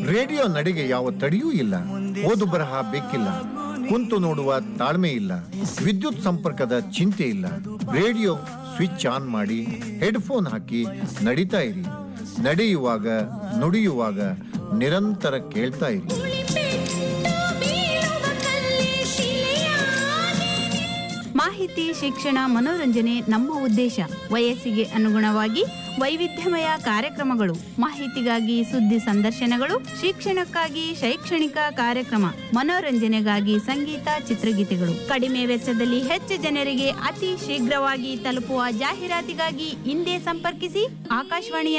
radio ನಡೆಗೆ ಯಾವ ತಡೆಯೂ ಇಲ್ಲ ಓದು ಬರಹ ಬೇಕಿಲ್ಲ ಕುಂತು ನೋಡುವ ತಾಳ್ಮೆ ಇಲ್ಲ ವಿದ್ಯುತ್ ಸಂಪರ್ಕದ ಚಿಂತೆ ಇಲ್ಲ ರೇಡಿಯೋ ಸ್ವಿಚ್ ಆನ್ ಮಾಡಿ ಹೆಡ್ಫೋನ್ ಹಾಕಿ ನಡೀತಾ ಇರಿ ನಡೆಯುವಾಗ ನುಡಿಯುವಾಗ ನಿರಂತರ ಕೇಳ್ತಾ ಇರಿ ಮಾಹಿತಿ ಶಿಕ್ಷಣ ಮನೋರಂಜನೆ ನಮ್ಮ ಉದ್ದೇಶ ವಯಸ್ಸಿಗೆ ಅನುಗುಣವಾಗಿ ವೈವಿಧ್ಯಮಯ ಕಾರ್ಯಕ್ರಮಗಳು ಮಾಹಿತಿಗಾಗಿ ಸುದ್ದಿ ಸಂದರ್ಶನಗಳು ಶಿಕ್ಷಣಕ್ಕಾಗಿ ಶೈಕ್ಷಣಿಕ ಕಾರ್ಯಕ್ರಮ ಮನೋರಂಜನೆಗಾಗಿ ಸಂಗೀತ ಚಿತ್ರಗೀತೆಗಳು ಕಡಿಮೆ ವೆಚ್ಚದಲ್ಲಿ ಹೆಚ್ಚು ಜನರಿಗೆ ಅತಿ ಶೀಘ್ರವಾಗಿ ತಲುಪುವ ಜಾಹೀರಾತಿಗಾಗಿ ಹಿಂದೆ ಸಂಪರ್ಕಿಸಿ ಆಕಾಶವಾಣಿಯ